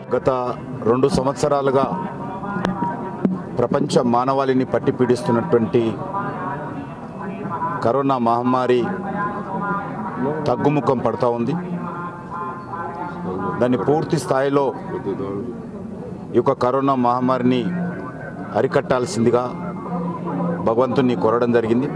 గత రెండు సంవత్సరాలుగా ప్రపంచ మానవాళిని పట్టి పీడిస్తున్నటువంటి కరోనా మహమ్మారి తగ్గుముఖం పడుతూ ఉంది దాన్ని పూర్తి స్థాయిలో ఈ యొక్క కరోనా మహమ్మారిని అరికట్టాల్సిందిగా భగవంతుని కోరడం జరిగింది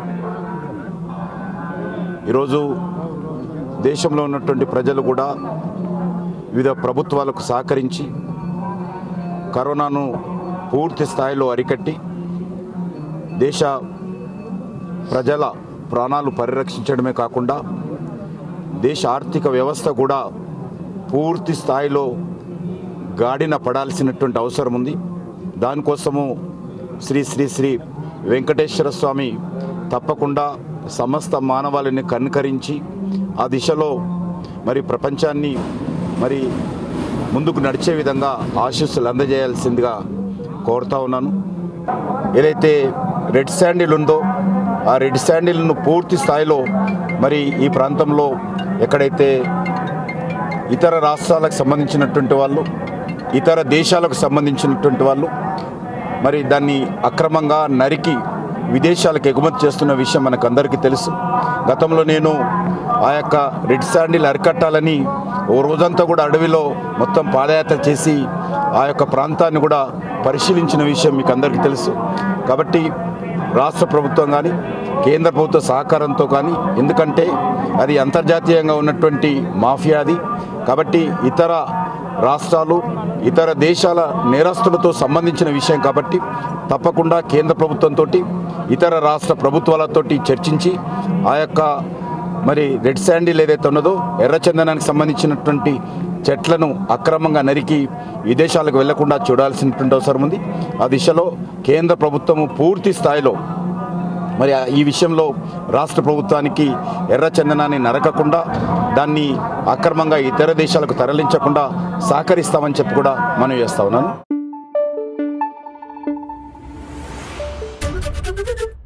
ఈరోజు దేశంలో ఉన్నటువంటి ప్రజలు కూడా వివిధ ప్రభుత్వాలకు సహకరించి కరోనాను పూర్తి స్థాయిలో అరికట్టి దేశ ప్రజల ప్రాణాలు పరిరక్షించడమే కాకుండా దేశ ఆర్థిక వ్యవస్థ కూడా పూర్తి స్థాయిలో గాడిన పడాల్సినటువంటి అవసరం ఉంది దానికోసము శ్రీ శ్రీ శ్రీ వెంకటేశ్వర స్వామి తప్పకుండా సమస్త మానవాళిని కనుకరించి ఆ దిశలో మరి ప్రపంచాన్ని మరి ముందుకు నడిచే విధంగా ఆశీస్సులు అందజేయాల్సిందిగా కోరుతా ఉన్నాను ఏదైతే రెడ్ శాండిల్ ఉందో ఆ రెడ్ శాండిల్ను పూర్తి స్థాయిలో మరి ఈ ప్రాంతంలో ఎక్కడైతే ఇతర రాష్ట్రాలకు సంబంధించినటువంటి వాళ్ళు ఇతర దేశాలకు సంబంధించినటువంటి వాళ్ళు మరి దాన్ని అక్రమంగా నరికి విదేశాలకు ఎగుమతి చేస్తున్న విషయం మనకు అందరికీ తెలుసు గతంలో నేను ఆ యొక్క రెడ్ శాండిల్ అరికట్టాలని ఓ రోజంతా కూడా అడవిలో మొత్తం పాదయాత్ర చేసి ఆ యొక్క ప్రాంతాన్ని కూడా పరిశీలించిన విషయం మీకు అందరికీ తెలుసు కాబట్టి రాష్ట్ర ప్రభుత్వం కానీ కేంద్ర ప్రభుత్వ సహకారంతో కానీ ఎందుకంటే అది అంతర్జాతీయంగా ఉన్నటువంటి మాఫియాది కాబట్టి ఇతర రాష్ట్రాలు ఇతర దేశాల నేరస్తులతో సంబంధించిన విషయం కాబట్టి తప్పకుండా కేంద్ర ప్రభుత్వంతో ఇతర రాష్ట్ర ప్రభుత్వాలతోటి చర్చించి ఆ యొక్క మరి రెడ్ శాండిల్ ఏదైతే ఉన్నదో ఎర్రచందనానికి సంబంధించినటువంటి చెట్లను అక్రమంగా నరికి విదేశాలకు వెళ్లకుండా చూడాల్సినటువంటి అవసరం ఉంది ఆ దిశలో కేంద్ర ప్రభుత్వము పూర్తి స్థాయిలో మరి ఆ- ఈ విషయంలో రాష్ట్ర ప్రభుత్వానికి ఎర్ర చందనాన్ని నరకకుండా దాన్ని అక్రమంగా ఇతర దేశాలకు తరలించకుండా సహకరిస్తామని చెప్పి కూడా మనం చేస్తా ఉన్నాను